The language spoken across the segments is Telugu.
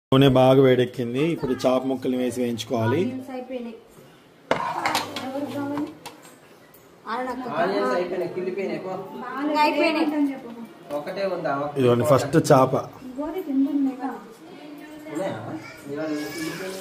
నూనె బాగా వేడెక్కింది ఇప్పుడు చాప ముక్కలు వేసి వేయించుకోవాలి ఆనియన్స్ అయిపోయినాయి ఎవరికి కావాలి ఆనక్క. ఆనియన్స్ అయిపోయినాయి కిల్లిపోయినాయి పో. ఇంకా అయిపోయినాయి ఒకటే ఉందా ఒక- ఇదిగోండి ఫస్ట్ చాప ఉన్నాయా? ఇవాళ కిల్లిపోయినాయి.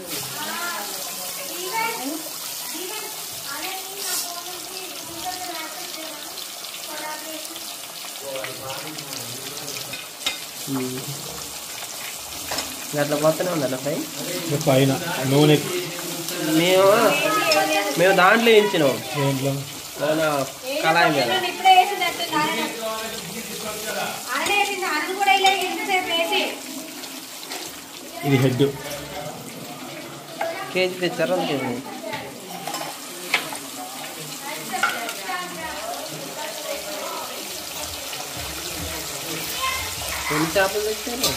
అట్లా పోతూనే ఉందన్న ఫ్రై ఇది పైన నూనె మేము మేము దాంట్లో వేయించినాం దేంట్లో మన కళాయి మీద ఇప్పుడే వేసిందంటే నాన్న. ఆననే వేసింది ఆనని కూడా ఇలా ఎంతసేపు వేసి ఇది హెడ్ కేజీ తెచ్చారు కేజీ ఎన్ని చేపలు తెచ్చారు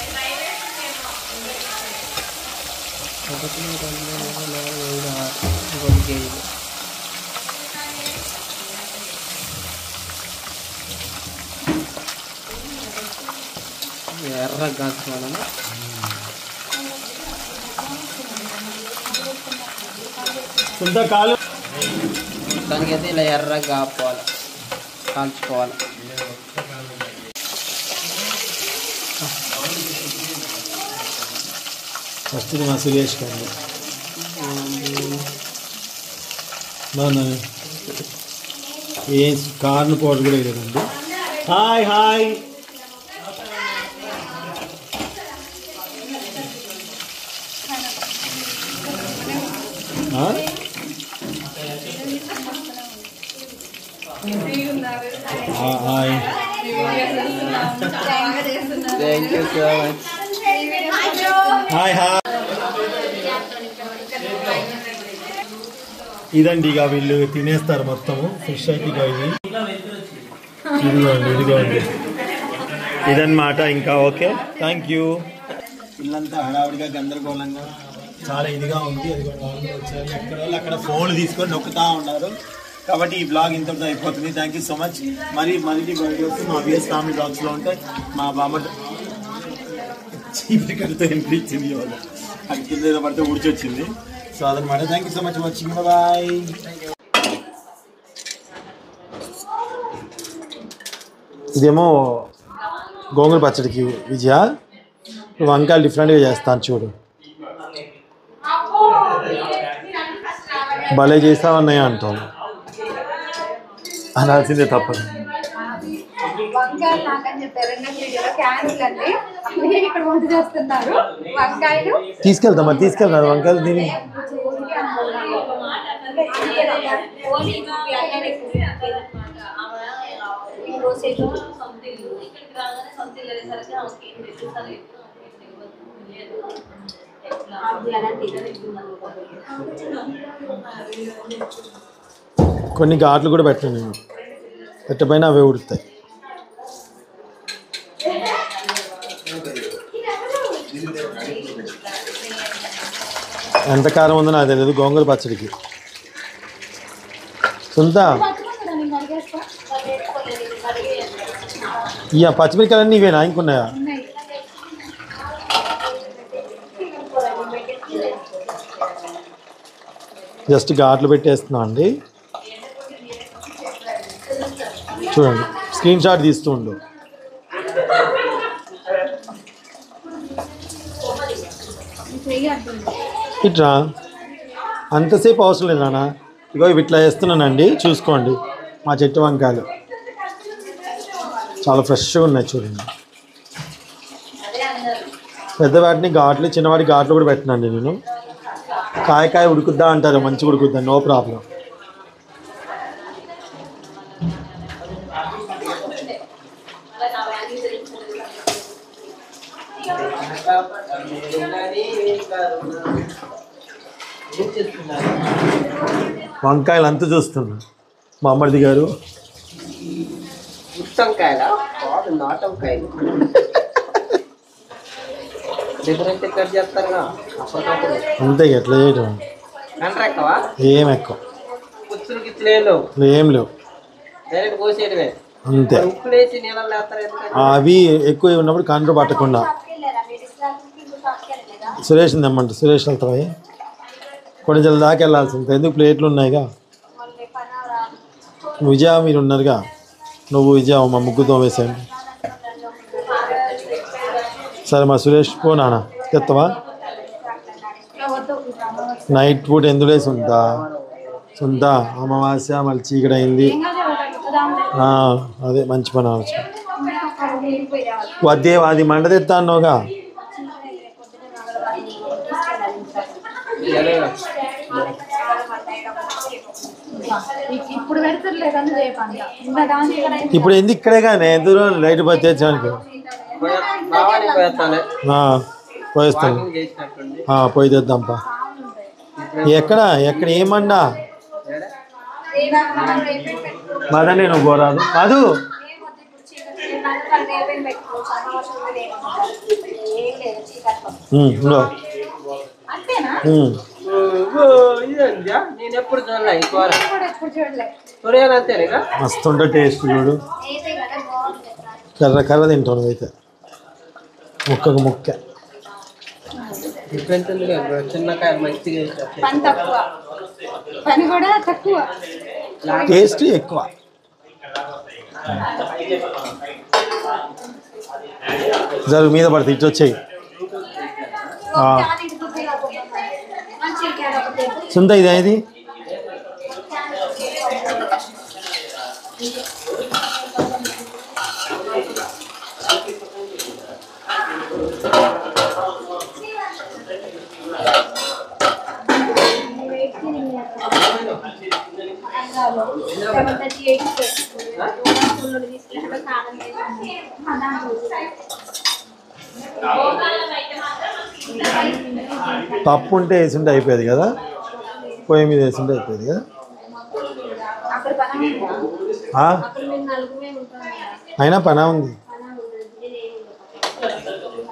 ఒకటి రెండు మూడు నాలుగు ఐదు ఆరు ఇంకొక కేజీ ఎర్ర కాసుకోవాలన్నా ఇంత కాలు దానికైతే ఇలా ఎర్రగా కాపుకోవాలి కాల్చుకోవాలి ఫస్ట్ ఇది మా సురేష్ గారు బాగుందా ఏం కార్న్ పౌడర్ కూడా వేయలేదండి హాయ్ హాయ్ ఆ? ఆ, hi thank you so much hi hi ఇదండి ఇక వీళ్ళు తినేస్తారు మొత్తము ఫిష్ అయితే ఇక ఇది ఇదిగోండి ఇదిగోండి ఇదన్నమాట ఇంకా ఓకే థ్యాంక్ యూ ఇల్లంతా హడావుడిగా గందరగోళంగా చాలా ఇదిగా ఉంది అది కూడా వాళ్ళు వచ్చారు ఎక్కడ వాళ్ళు అక్కడ ఫోన్లు తీసుకొని నొక్కుతా ఉన్నారు కాబట్టి ఈ బ్లాగ్ ఇంతటితో అయిపోతుంది థ్యాంక్ యూ సో మచ్ మరి మరిన్ని వీడియోస్ మా విఎస్ ఫ్యామిలీ బ్లాగ్స్లో ఉంటాయి మా బామ్మ చీపురు కడితే ఎంట్రీ ఇచ్చింది ఇవాళ అది కింద ఏదో పడితే ఊడ్చొచ్చింది సో అదనమాట thank you so much watching bye ఇదేమో గోంగూర పచ్చడికి విజయ నువ్వు వంకాయలు డిఫరెంట్గా చేస్తాను చూడు భలే చేస్తావన్నయ్య అంటాను అనాల్సిందే తప్పదు వంకాయలు నాకని చెప్పారు రెండు వీడియోలో క్యాన్సిల్ అండి అందుకే ఇక్కడ వంట చేస్తున్నారు వంకాయలు తీసుకెళ్తాం మరి తీసుకెళ్తాను వంకాయలు తిని చేసి అనుకున్నాను. ఓన్లీ చూపి అన్ననే ఈ రోజు ఏదో అది అలాంటి కొన్ని ఘాట్లు కూడా పెట్టాను నేను పెట్టపోయినా అవే ఉడుతాయి ఎంత కారం ఉందో నాకు తెలియదు గోంగూర పచ్చడికి సొంత ఇక పచ్చిమిరకాయలన్నీ ఇవేనా ఇంకున్నాయా జస్ట్ ఘాట్లు పెట్టేస్తున్నా అండి చూడండి స్క్రీన్ షాట్ తీస్తూ ఉండు ఇట్రా అంతసేపు అవసరం లేదు నాన్న ఇగో ఇవి ఇట్లా వేస్తున్నానండి చూసుకోండి మా చెట్టు వంకాయలు చాలా ఫ్రెష్గా ఉన్నాయి చూడండి పెద్ద వాటిని ఘాట్లు చిన్నవాటి ఘాట్లు కూడా పెట్టినండి నేను కాయ కాయ ఉడుకుద్దా అంటారు మంచిగా ఉడుకుద్దా నో ప్రాబ్లం ఏం చేస్తున్నారు వంకాయలు అంతా చూస్తున్నా మా అమ్మడిది గారు గుత్తొంకాయలా కాదు నాటంకాయలు డిఫరెంట్ కట్ చేస్తారుగా అప్పటికప్పుడు అంతే ఇక ఎట్లా చేయటం కంట్రాక్టవా ఏం ఎక్కువ పుచ్చులు గిచ్చులేలు ఏం లేవు డైరెక్ట్ కోసేయడమే అంతే ఉప్పులు వేసి నీళ్ళలో వేస్తారు ఎందుకంటే అవి ఎక్కువ ఉన్నప్పుడు కండ్రు పట్టకుండా వెళ్ళారా మీరు ఇస్లాంకి షాప్కి సురేష్ తెమ్మంట సురేష్ వెళ్తావా కొంచెం దాకా వెళ్ళాల్సింది ఎందుకు ప్లేట్లు ఉన్నాయిగా విజయ మీరు ఉన్నారుగా నువ్వు విజయ మా ముగ్గుతో వేసేయండి సరే మా సురేష్ పో నాన్న తెత్తవా నైట్ పూట ఎందులో సుంతా సుంతా అమావాస్య మళ్ళీ చీకటి అయింది ఆ, అదే మంచి పని ఆలోచన అదే అది మంట తెత్తా అన్నావుగా ఇప్పుడు పెడతారులే కానీ రేపు అంట ఇంకా దాని ఇక్కడ ఇప్పుడు ఎందుకు ఇక్కడే కానీ ఎదురు లైట్ పచ్చి తెచ్చానికి బావాని పోతానే పోయిస్తాను చేసినట్టుంది ఆ, పోయి తెద్దాంపా ఎక్కడ ఎక్కడ ఏమన్నా మదన్ నేను పోరాదు మధు ఉమ్, ఇదిగో. అంతేనా ఉమ్. ఇదేంటా నేను ఎప్పుడు చూడలే ఈ కూర కూడా ఎప్పుడు చూడలే కొరియాలు అంతేనా మస్తు ఉంటుంది టేస్ట్ చూడు కర్ర కర్ర తింటాను అయితే ముక్కకు ముక్క ఇప్పుడు ఎంత ఉంది కదా చిన్న కాయలు మంచిగా వేస్తారు పని తక్కువ పని కూడా తక్కువ టేస్ట్ ఎక్కువ జరుగు మీద పడితే ఇటు వచ్చాయి సుంత ఇది ఇది పప్పు ఉంటే వేసింటే అయిపోయేది కదా పొయ్యి మీద వేసింటే అయిపోయేది కదా అక్కడ పని ఉందా? ఆ? అక్కడ మేము నలుగురే ఉంటాం కదా. అయినా పనా ఉంది పని ఉండదు. ఇది ఏమి ఉండదు.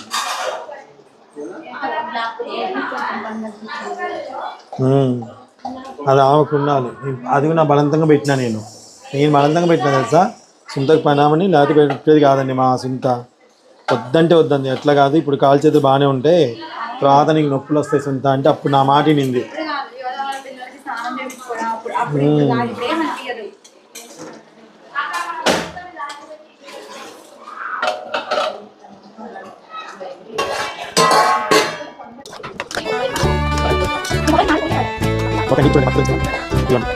ఎక్కడ బ్లాక్ ఏమి కొంచెం బంద్ అనిపించింది. ఉమ్. అది ఆమెకు ఉండాలి అది కూడా నా బలవంతంగా పెట్టినా నేను నేను బలవంతంగా పెట్టినా తెలుసా సుంతకు పనామని లేకపోతే పెట్టేది కాదండి మా సుంత వద్దంటే వద్దండి ఎట్లా కాదు ఇప్పుడు కాలు చేతులు బాగానే ఉంటే తర్వాత నీకు నొప్పులు వస్తాయి సుంత అంటే అప్పుడు నా మాట నింది ఇప్పుడు కాదు, యోగా వాళ్ళ పిల్లలకి స్నానం చేయించుకోవడం అప్పుడు అప్పుడు ఇప్పుడు కాదు, ఇప్పుడేం అనిపించదు. ఒక ఇప్పుడు పక్కన ఇవ్వండి.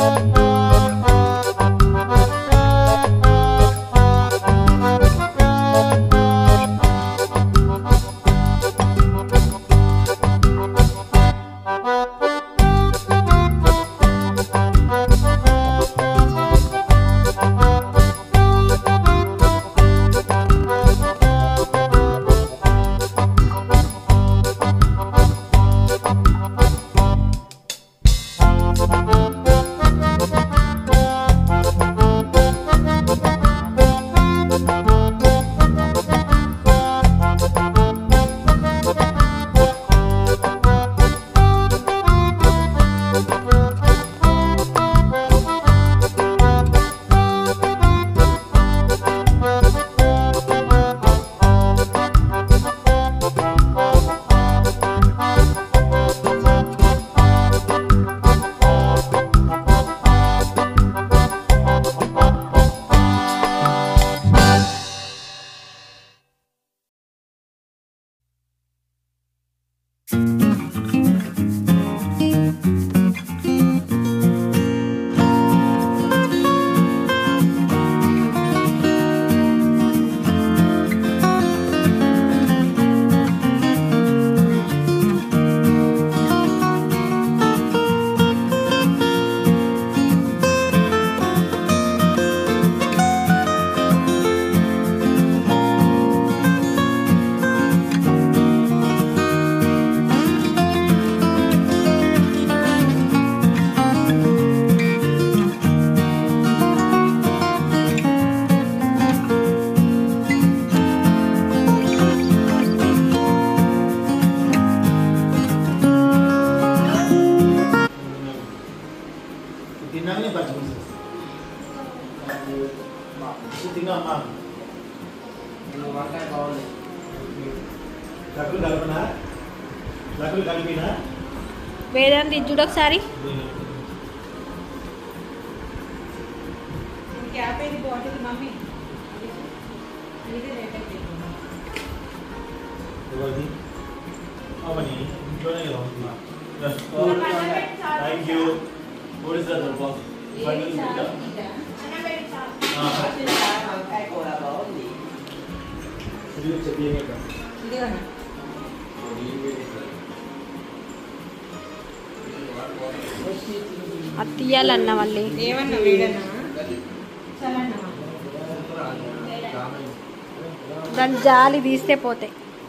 తిన్నాకనే పచ్చిపులుసు తిన్నామ్మా వంకాయ బాగుంది లక్కులు కలపనా లక్కులు కలిపినా వేదాంతి చూడు ఒకసారి ఎవరిది అవని ఇంట్లోనే కదా ఉంటున్నా థ్యాంక్ యూ ఓడిస్తారు బాస్ వంకాయ కూర బాగుంది చెప్పి అది తీయాలన్న మళ్ళీ ఏమన్నా వేడన్నా దాని జాలి తీస్తే పోతాయి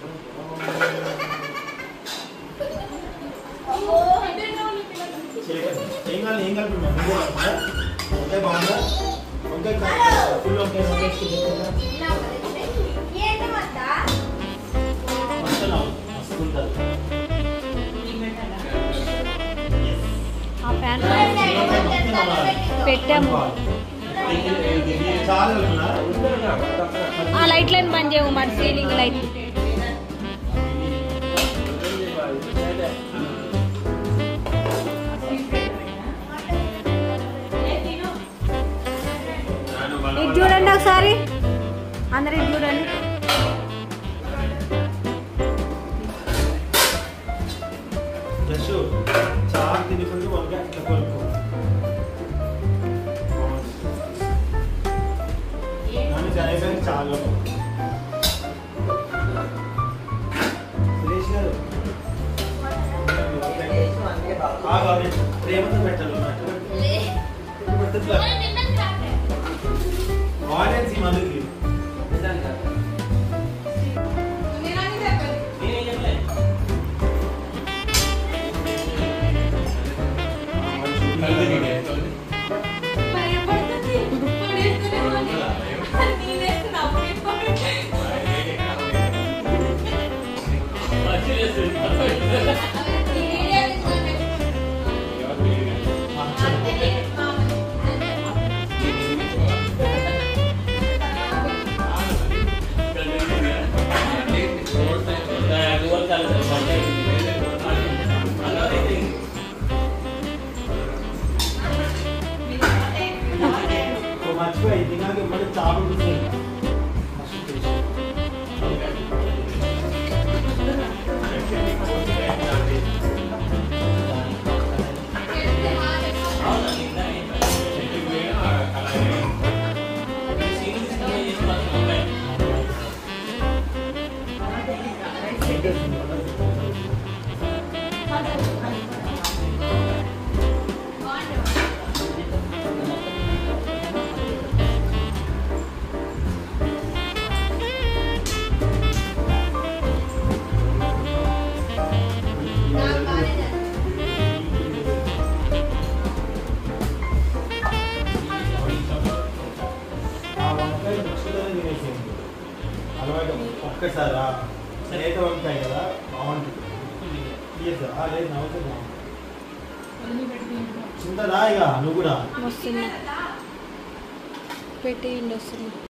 ఏం కాదు ఏం కలిపి వంకాయ బాగుందా వంకాయ ఫుల్ వంకాయ మస్తు మస్తు ఉంటుంది ఆ ఫ్యాన్ పెట్టాము చాలా కలుపునా ఆ లైట్లను బంద్ చేయము మరి సీలింగ్ లైట్ ఇది చూడండి ఒకసారి అందరు ఇది చూడండి జస్ట్ చాలా తినుకుంటూ వంకాయ ఇట్లా కొలుకో నన్ను చదివేసరికి చాలా సురేష్ గారు ఆగు, ఆగు. ప్రేమతో పెట్టాలి ఆడియన్స్ ఈ మందికి మర్చిపోయి తినాక ఇప్పటికి చాలా ఉంటుంది ఆ వంకాయ పక్షులను తినేసేయండి అలవాటు ఒక్కసారా లేత వంకాయ కదా బాగుంటుంది తీయద్దా లేదు నవ్వుతుంది చింతదా ఇక నువ్వు కూడా వస్తున్నా పెట్టి వస్తుంది